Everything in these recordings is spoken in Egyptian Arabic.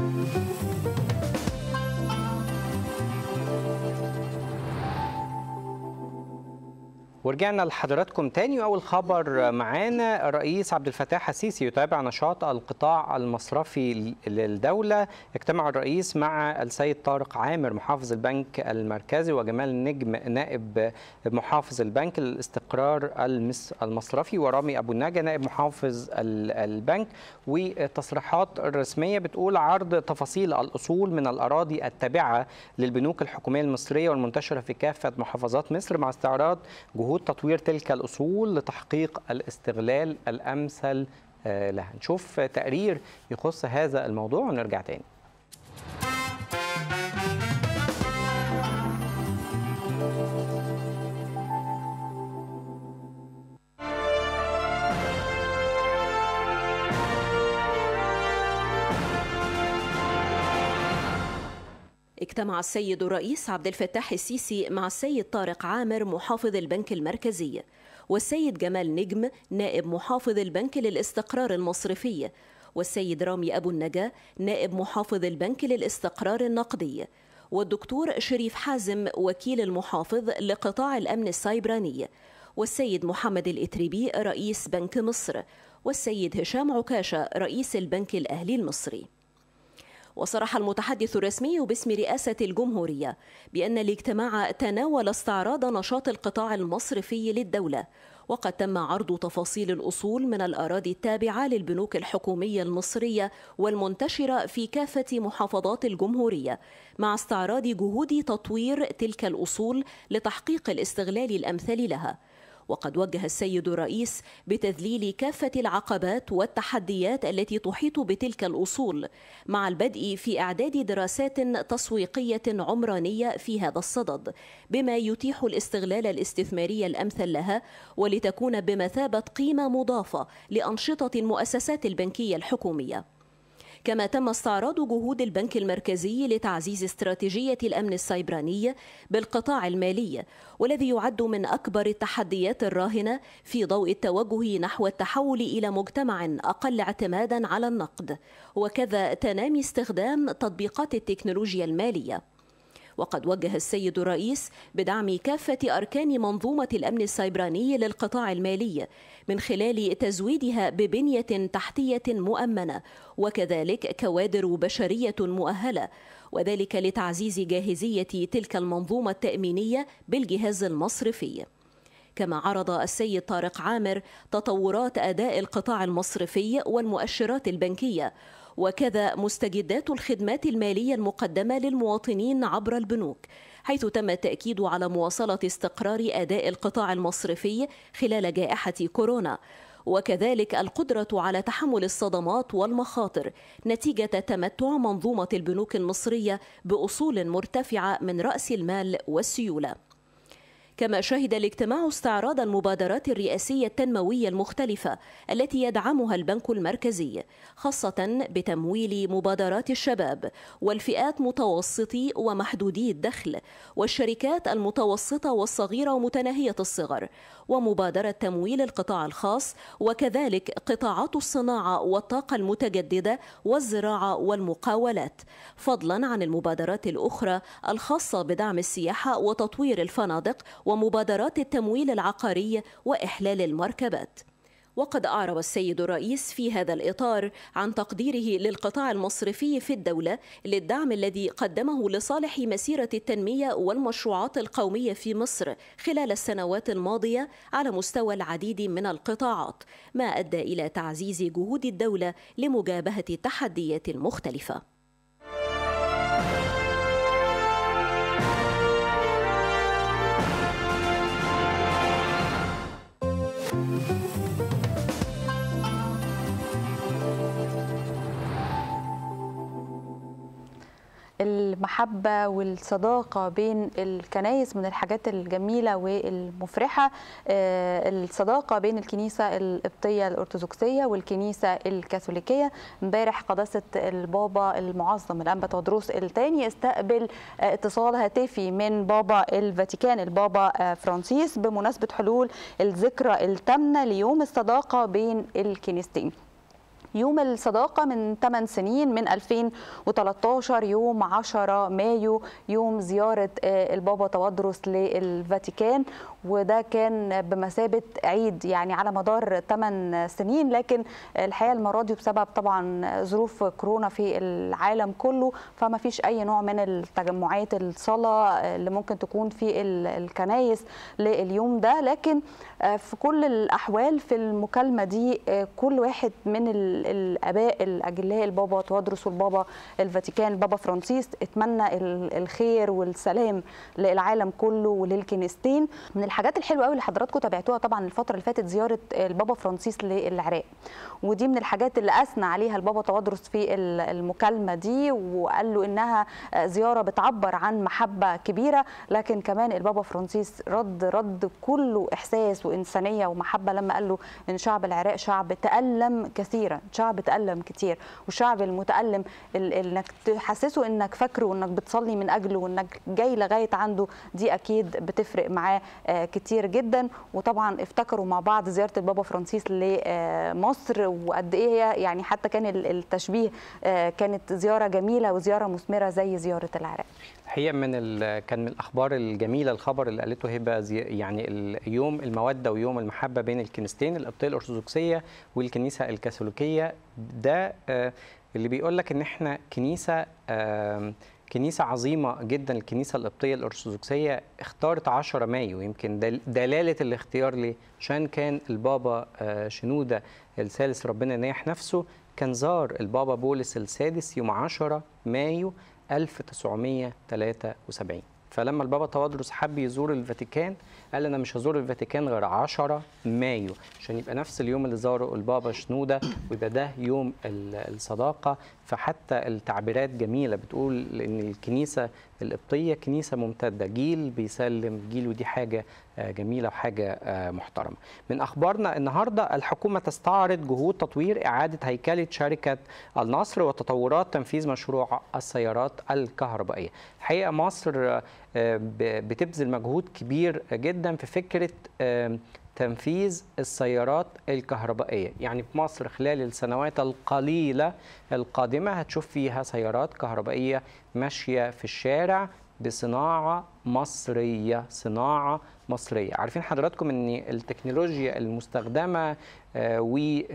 ورجعنا لحضراتكم تاني واول خبر معانا الرئيس عبد الفتاح السيسي يتابع نشاط القطاع المصرفي للدوله اجتمع الرئيس مع السيد طارق عامر محافظ البنك المركزي وجمال النجم نائب محافظ البنك للاستقرار المصرفي ورامي ابو النجا نائب محافظ البنك والتصريحات الرسميه بتقول عرض تفاصيل الاصول من الاراضي التابعه للبنوك الحكوميه المصريه والمنتشره في كافه محافظات مصر مع استعراض جهود تطوير تلك الأصول لتحقيق الاستغلال الأمثل لها نشوف تقرير يخص هذا الموضوع ونرجع تاني اجتمع السيد الرئيس عبد الفتاح السيسي مع السيد طارق عامر محافظ البنك المركزي والسيد جمال نجم نائب محافظ البنك للاستقرار المصرفي والسيد رامي أبو النجا نائب محافظ البنك للاستقرار النقدي والدكتور شريف حازم وكيل المحافظ لقطاع الأمن السيبراني والسيد محمد الإتريبي رئيس بنك مصر والسيد هشام عكاشة رئيس البنك الأهلي المصري وصرح المتحدث الرسمي باسم رئاسة الجمهورية بأن الاجتماع تناول استعراض نشاط القطاع المصرفي للدولة وقد تم عرض تفاصيل الأصول من الأراضي التابعة للبنوك الحكومية المصرية والمنتشرة في كافة محافظات الجمهورية مع استعراض جهود تطوير تلك الأصول لتحقيق الاستغلال الأمثل لها وقد وجه السيد الرئيس بتذليل كافة العقبات والتحديات التي تحيط بتلك الأصول مع البدء في إعداد دراسات تسويقية عمرانية في هذا الصدد بما يتيح الاستغلال الاستثماري الأمثل لها ولتكون بمثابة قيمة مضافة لأنشطة المؤسسات البنكية الحكومية كما تم استعراض جهود البنك المركزي لتعزيز استراتيجية الأمن السيبراني بالقطاع المالي والذي يعد من أكبر التحديات الراهنة في ضوء التوجه نحو التحول إلى مجتمع أقل اعتمادا على النقد وكذا تنامي استخدام تطبيقات التكنولوجيا المالية وقد وجه السيد الرئيس بدعم كافة أركان منظومة الأمن السيبراني للقطاع المالي من خلال تزويدها ببنية تحتية مؤمنة وكذلك كوادر بشرية مؤهلة وذلك لتعزيز جاهزية تلك المنظومة التأمينية بالجهاز المصرفي. كما عرض السيد طارق عامر تطورات أداء القطاع المصرفي والمؤشرات البنكية وكذا مستجدات الخدمات المالية المقدمة للمواطنين عبر البنوك حيث تم التأكيد على مواصلة استقرار أداء القطاع المصرفي خلال جائحة كورونا وكذلك القدرة على تحمل الصدمات والمخاطر نتيجة تمتع منظومة البنوك المصرية بأصول مرتفعة من رأس المال والسيولة كما شهد الاجتماع استعراض المبادرات الرئاسية التنموية المختلفة التي يدعمها البنك المركزي خاصة بتمويل مبادرات الشباب والفئات متوسطي ومحدودي الدخل والشركات المتوسطة والصغيرة ومتناهية الصغر ومبادرة تمويل القطاع الخاص وكذلك قطاعات الصناعة والطاقة المتجددة والزراعة والمقاولات فضلا عن المبادرات الأخرى الخاصة بدعم السياحة وتطوير الفنادق ومبادرات التمويل العقاري وإحلال المركبات وقد أعرب السيد الرئيس في هذا الإطار عن تقديره للقطاع المصرفي في الدولة للدعم الذي قدمه لصالح مسيرة التنمية والمشروعات القومية في مصر خلال السنوات الماضية على مستوى العديد من القطاعات ما أدى إلى تعزيز جهود الدولة لمجابهة التحديات المختلفة المحبة والصداقة بين الكنايس من الحاجات الجميلة والمفرحة الصداقة بين الكنيسة القبطية الأرثوذكسية والكنيسة الكاثوليكية امبارح قداسة البابا المعظم الأنبا تودروس الثاني استقبل اتصال هاتفي من بابا الفاتيكان البابا فرانسيس بمناسبة حلول الذكرى الثامنة ليوم الصداقة بين الكنيستين يوم الصداقة من 8 سنين من 2013 يوم 10 مايو يوم زيارة البابا توادرس للفاتيكان وده كان بمثابة عيد يعني على مدار 8 سنين لكن الحقيقة المرة دي بسبب طبعا ظروف كورونا في العالم كله فما فيش أي نوع من التجمعات الصلاة اللي ممكن تكون في الكنايس لليوم ده لكن في كل الأحوال في المكالمة دي كل واحد من الآباء الأجلاء البابا توادرس والبابا الفاتيكان البابا فرانسيس اتمنى الخير والسلام للعالم كله وللكنيستين من الحاجات الحلوه قوي اللي حضراتكم تابعتوها طبعا الفتره اللي فاتت زياره البابا فرانسيس للعراق ودي من الحاجات اللي اثنى عليها البابا توادرس في المكالمه دي وقال له انها زياره بتعبر عن محبه كبيره لكن كمان البابا فرانسيس رد رد كله احساس وانسانيه ومحبه لما قال له ان شعب العراق شعب تالم كثيرا شعب تالم كتير والشعب المتالم انك تحسسه انك فاكره وانك بتصلي من اجله وانك جاي لغايه عنده دي اكيد بتفرق معاه كتير جدا وطبعا افتكروا مع بعض زياره البابا فرانسيس لمصر وقد ايه يعني حتى كان التشبيه كانت زياره جميله وزياره مثمره زي زياره العراق هي من كان من الاخبار الجميله الخبر اللي قالته هبه يعني اليوم الموده ويوم المحبه بين الكنيستين القبطيه الارثوذكسيه والكنيسه الكاثوليكيه ده اللي بيقول لك ان احنا كنيسه كنيسة عظيمة جدا الكنيسة القبطية الأرثوذكسية اختارت 10 مايو يمكن دلالة الاختيار ليه عشان كان البابا شنودة الثالث ربنا ينيح نفسه كان زار البابا بولس السادس يوم 10 مايو 1973 فلما البابا توادرس حب يزور الفاتيكان قال انا مش هزور الفاتيكان غير 10 مايو عشان يبقى نفس اليوم اللي زاره البابا شنوده ويبقى ده يوم الصداقه فحتى التعبيرات جميله بتقول ان الكنيسه القبطيه كنيسه ممتده جيل بيسلم جيل ودي حاجه جميله وحاجه محترمه. من اخبارنا النهارده الحكومه تستعرض جهود تطوير اعاده هيكله شركه النصر وتطورات تنفيذ مشروع السيارات الكهربائيه. الحقيقه مصر بتبذل مجهود كبير جدا في فكره تنفيذ السيارات الكهربائيه يعني في مصر خلال السنوات القليله القادمه هتشوف فيها سيارات كهربائيه ماشيه في الشارع بصناعه مصريه صناعه مصريه عارفين حضراتكم ان التكنولوجيا المستخدمه و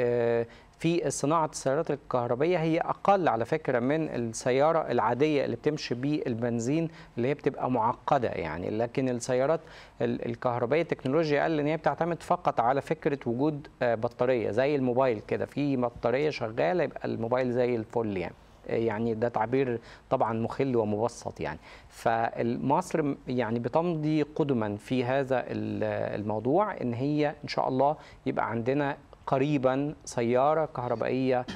في صناعة السيارات الكهربية هي أقل على فكرة من السيارة العادية اللي بتمشي بالبنزين اللي هي بتبقى معقدة يعني لكن السيارات الكهربائية التكنولوجيا قال إن هي بتعتمد فقط على فكرة وجود بطارية زي الموبايل كده في بطارية شغالة يبقى الموبايل زي الفل يعني يعني ده تعبير طبعا مخل ومبسط يعني فمصر يعني بتمضي قدما في هذا الموضوع ان هي ان شاء الله يبقى عندنا قريبا سياره كهربائيه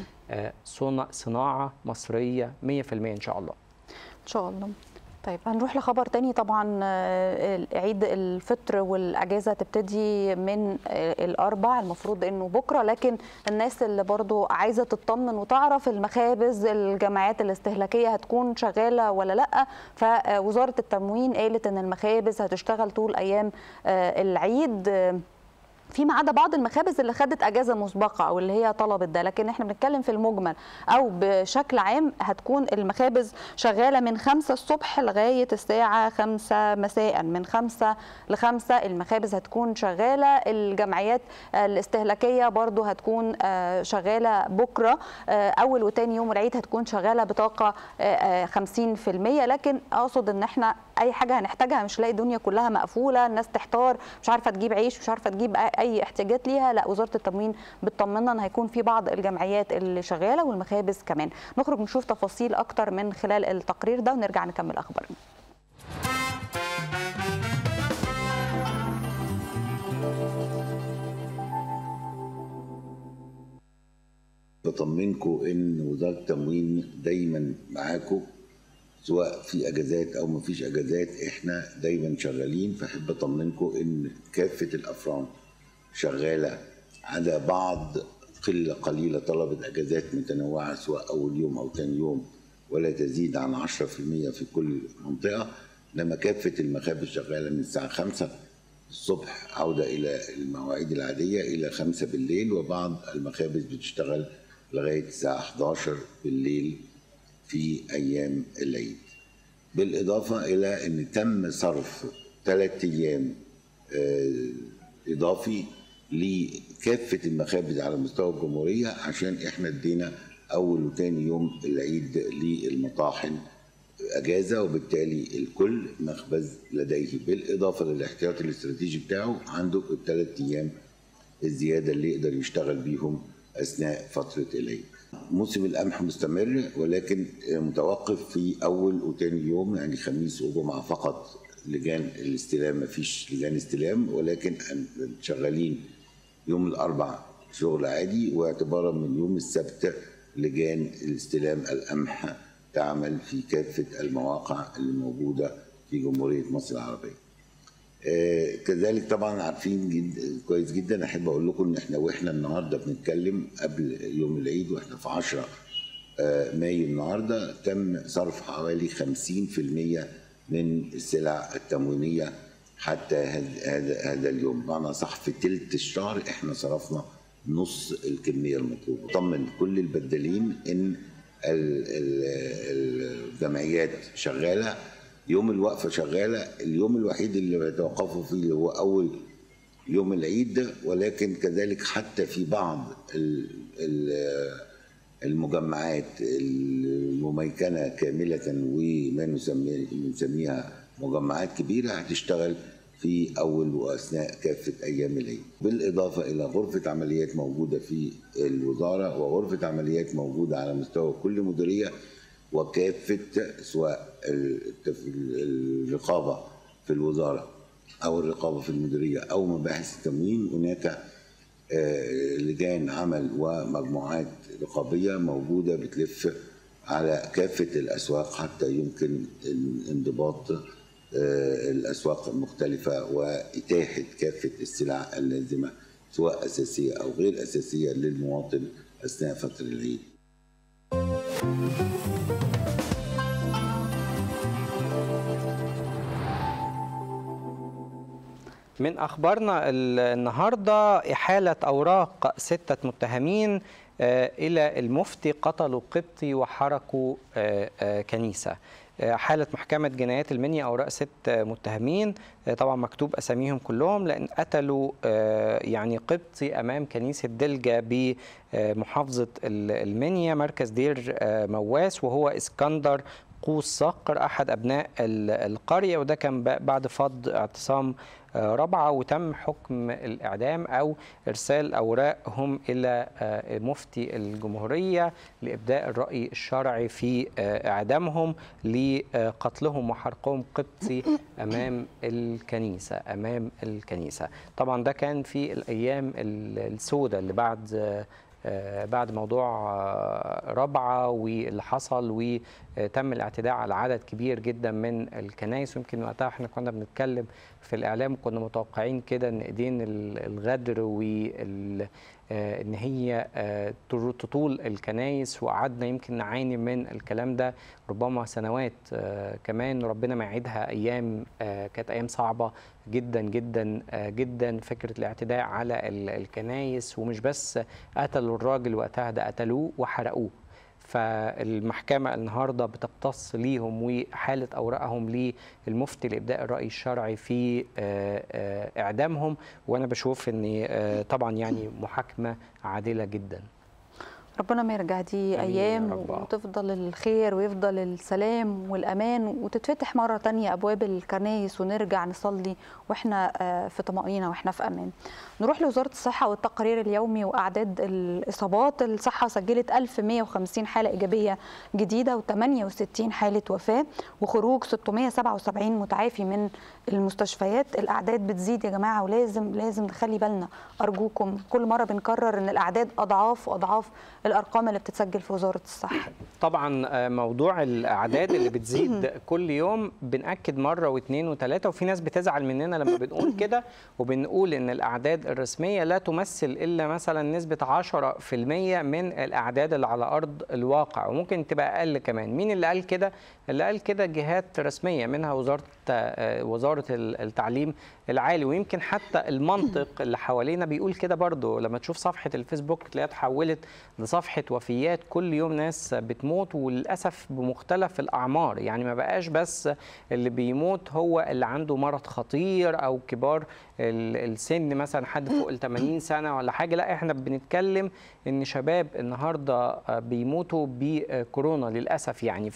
صناعه مصريه 100% ان شاء الله ان شاء الله طيب هنروح لخبر تاني طبعا عيد الفطر والاجازه تبتدي من الاربع المفروض انه بكره لكن الناس اللي برضو عايزه تطمن وتعرف المخابز الجمعيات الاستهلاكيه هتكون شغاله ولا لا فوزاره التموين قالت ان المخابز هتشتغل طول ايام العيد فيما عدا بعض المخابز اللي خدت اجازه مسبقه او اللي هي طلبت ده لكن احنا بنتكلم في المجمل او بشكل عام هتكون المخابز شغاله من 5 الصبح لغايه الساعه 5 مساء من 5 ل 5 المخابز هتكون شغاله الجمعيات الاستهلاكيه برضو هتكون شغاله بكره اول وتاني يوم العيد هتكون شغاله بطاقه 50% لكن اقصد ان احنا اي حاجه هنحتاجها مش لاقي الدنيا كلها مقفوله الناس تحتار مش عارفه تجيب عيش مش عارفه تجيب اي احتياجات ليها لا وزاره التموين بتطمنا ان هيكون في بعض الجمعيات اللي شغاله والمخابز كمان نخرج نشوف تفاصيل اكتر من خلال التقرير ده ونرجع نكمل اخبارنا بطمنكم ان وزاره التموين دايما معاكم سواء في اجازات او ما فيش اجازات احنا دايما شغالين فاحب اطمنكم ان كافه الافران شغاله عدا بعض قله قليله طلبت اجازات متنوعه سواء اول يوم او ثاني يوم ولا تزيد عن 10% في كل منطقه لما كافه المخابز شغاله من الساعه 5 الصبح عوده الى المواعيد العاديه الى 5 بالليل وبعض المخابز بتشتغل لغاية الساعة 11 بالليل في أيام العيد بالإضافة إلى أن تم صرف ثلاثة أيام إضافي لكافة المخابز على مستوى الجمهورية عشان إحنا ادينا أول وتاني يوم العيد للمطاحن اجازه وبالتالي الكل مخبز لديه بالاضافه للاحتياطي الاستراتيجي بتاعه عنده الثلاث ايام الزياده اللي يقدر يشتغل بيهم اثناء فتره العيد. موسم القمح مستمر ولكن متوقف في اول وتاني يوم يعني خميس وجمعه فقط لجان الاستلام مفيش لجان استلام ولكن شغالين يوم الاربع شغل عادي واعتبارا من يوم السبت لجان الاستلام القمح تعمل في كافة المواقع اللي موجودة في جمهورية مصر العربية. آه كذلك طبعا عارفين جد كويس جدا احب اقول لكم ان احنا واحنا النهارده بنتكلم قبل يوم العيد واحنا في 10 آه مايو النهارده تم صرف حوالي 50% من السلع التموينيه حتى هذا هذا اليوم بمعنى صح في ثلث الشهر احنا صرفنا نص الكميه المطلوبه طمن كل البدالين ان الجمعيات شغاله يوم الوقفه شغاله اليوم الوحيد اللي بيتوقفوا فيه اللي هو اول يوم العيد ولكن كذلك حتى في بعض المجمعات المميكنه كامله وما نسميها مجمعات كبيره هتشتغل في اول واثناء كافه ايام العيد بالاضافه الى غرفه عمليات موجوده في الوزاره وغرفه عمليات موجوده على مستوى كل مديريه وكافه سواء الرقابه في الوزاره او الرقابه في المديريه او مباحث التموين هناك لجان عمل ومجموعات رقابيه موجوده بتلف على كافه الاسواق حتى يمكن انضباط الاسواق المختلفه واتاحه كافه السلع اللازمه سواء اساسيه او غير اساسيه للمواطن اثناء فتره العيد. من اخبارنا النهارده احاله اوراق سته متهمين الى المفتي قتلوا قبطي وحرقوا كنيسه. حالة محكمة جنايات المنيا أوراق ست متهمين طبعا مكتوب أساميهم كلهم لأن قتلوا يعني قبطي أمام كنيسة دلجة بمحافظة المنيا مركز دير مواس وهو اسكندر قوس صقر أحد أبناء القرية وده كان بعد فض اعتصام رابعة وتم حكم الإعدام أو إرسال أوراقهم إلى مفتي الجمهورية لإبداء الرأي الشرعي في إعدامهم لقتلهم وحرقهم قبطي أمام الكنيسة أمام الكنيسة طبعا ده كان في الأيام السوداء اللي بعد بعد موضوع رابعة واللي حصل وتم الاعتداء على عدد كبير جدا من الكنائس ويمكن وقتها احنا كنا بنتكلم في الاعلام كنا متوقعين كده ان ايدين الغدر وال ان هي تطول الكنايس وقعدنا يمكن نعاني من الكلام ده ربما سنوات كمان ربنا ما يعيدها ايام كانت ايام صعبه جدا جدا جدا فكره الاعتداء على الكنايس ومش بس قتلوا الراجل وقتها ده قتلوه وحرقوه فالمحكمة النهاردة بتقتص ليهم وحالة أوراقهم للمفتي لإبداء الرأي الشرعي في إعدامهم وأنا بشوف أن طبعا يعني محاكمة عادلة جدا ربنا ما يرجع دي ايام وتفضل الخير ويفضل السلام والامان وتتفتح مره تانية ابواب الكنايس ونرجع نصلي واحنا في طمانينه واحنا في امان نروح لوزاره الصحه والتقرير اليومي واعداد الاصابات الصحه سجلت 1150 حاله ايجابيه جديده و68 حاله وفاه وخروج 677 متعافي من المستشفيات الاعداد بتزيد يا جماعه ولازم لازم نخلي بالنا ارجوكم كل مره بنكرر ان الاعداد اضعاف واضعاف الارقام اللي بتتسجل في وزاره الصحه طبعا موضوع الاعداد اللي بتزيد كل يوم بناكد مره واثنين وثلاثه وفي ناس بتزعل مننا لما بنقول كده وبنقول ان الاعداد الرسميه لا تمثل الا مثلا نسبه 10% من الاعداد اللي على ارض الواقع وممكن تبقى اقل كمان مين اللي قال كده اللي قال كده جهات رسميه منها وزاره وزاره التعليم العالي ويمكن حتى المنطق اللي حوالينا بيقول كده برضو لما تشوف صفحه الفيسبوك تلاقيها اتحولت صفحه وفيات كل يوم ناس بتموت وللاسف بمختلف الاعمار يعني ما بقاش بس اللي بيموت هو اللي عنده مرض خطير او كبار السن مثلا حد فوق ال 80 سنه ولا حاجه لا احنا بنتكلم ان شباب النهارده بيموتوا بكورونا للاسف يعني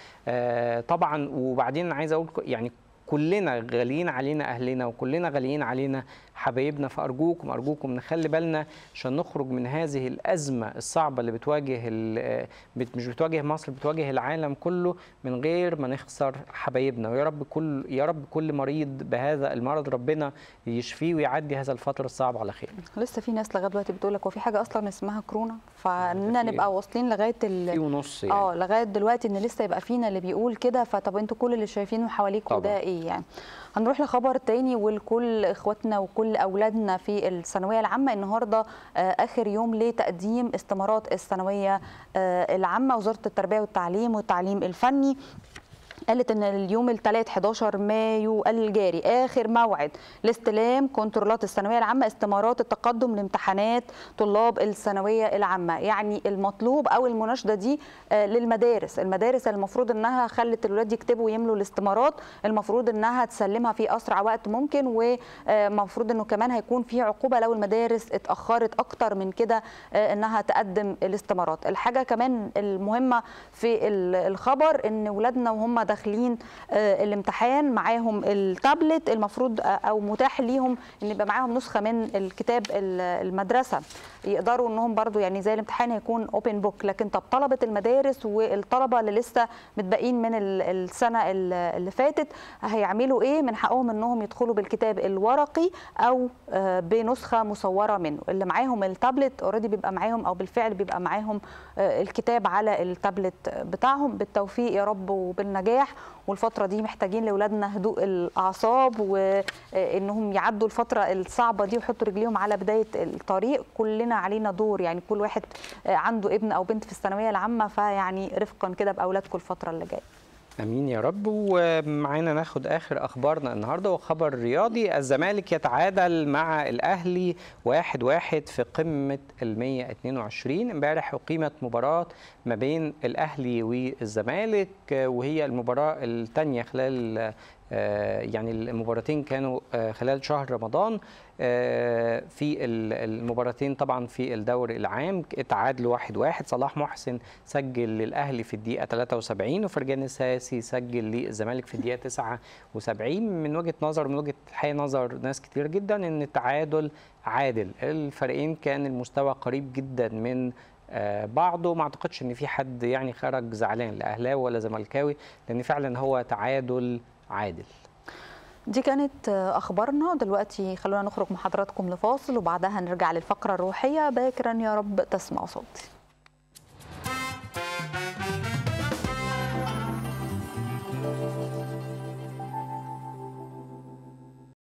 فطبعا وبعدين عايز اقول يعني كلنا غاليين علينا اهلنا وكلنا غاليين علينا حبايبنا فارجوكم ارجوكم نخلي بالنا عشان نخرج من هذه الازمه الصعبه اللي بتواجه مش بتواجه مصر بتواجه العالم كله من غير ما نخسر حبايبنا ويا رب كل يا رب كل مريض بهذا المرض ربنا يشفيه ويعدي هذا الفتره الصعبه على خير. لسه في ناس لغايه دلوقتي بتقول لك هو في حاجه اصلا اسمها كورونا فاننا نبقى واصلين لغايه ال في ونص يعني. اه لغايه دلوقتي ان لسه يبقى فينا اللي بيقول كده فطب انتوا كل اللي شايفينه حواليكم ده ايه يعني؟ هنروح لخبر تاني ولكل اخواتنا وكل اولادنا في الثانويه العامه النهارده اخر يوم لتقديم استمارات الثانويه العامه وزاره التربيه والتعليم والتعليم الفني قالت ان اليوم الثلاث 11 مايو الجاري اخر موعد لاستلام كنترولات الثانويه العامه استمارات التقدم لامتحانات طلاب الثانويه العامه يعني المطلوب او المناشده دي للمدارس المدارس المفروض انها خلت الولاد يكتبوا ويملوا الاستمارات المفروض انها تسلمها في اسرع وقت ممكن ومفروض انه كمان هيكون في عقوبه لو المدارس اتاخرت اكتر من كده انها تقدم الاستمارات الحاجه كمان المهمه في الخبر ان ولادنا وهم داخلين الامتحان معاهم التابلت المفروض او متاح ليهم ان يبقى معاهم نسخه من الكتاب المدرسه يقدروا انهم برضو يعني زي الامتحان هيكون اوبن بوك لكن طب طلبه المدارس والطلبه اللي لسه متبقين من السنه اللي فاتت هيعملوا ايه من حقهم انهم يدخلوا بالكتاب الورقي او بنسخه مصوره منه اللي معاهم التابلت اوريدي بيبقى معاهم او بالفعل بيبقى معاهم الكتاب على التابلت بتاعهم بالتوفيق يا رب وبالنجاح والفتره دي محتاجين لاولادنا هدوء الاعصاب وانهم يعدوا الفتره الصعبه دي ويحطوا رجليهم على بدايه الطريق كلنا علينا دور يعني كل واحد عنده ابن او بنت في الثانويه العامه فيعني رفقا كده باولادكم الفتره اللي جايه امين يا رب ومعانا ناخد اخر اخبارنا النهارده وخبر رياضي الزمالك يتعادل مع الاهلي واحد واحد في قمه ال 122 امبارح اقيمت مباراه ما بين الاهلي والزمالك وهي المباراه الثانيه خلال يعني المباراتين كانوا خلال شهر رمضان في المباراتين طبعا في الدوري العام اتعادلوا واحد واحد صلاح محسن سجل للاهلي في الدقيقه 73 وفرجان الساسي سجل للزمالك في الدقيقه 79 من وجهه نظر من وجهه الحقيقه نظر ناس كتير جدا ان التعادل عادل الفريقين كان المستوى قريب جدا من بعضه ما اعتقدش ان في حد يعني خرج زعلان لا اهلاوي ولا زملكاوي لان فعلا هو تعادل عادل دي كانت اخبارنا دلوقتي خلونا نخرج مع حضراتكم لفاصل وبعدها نرجع للفقره الروحيه باكرا يا رب تسمع صوتي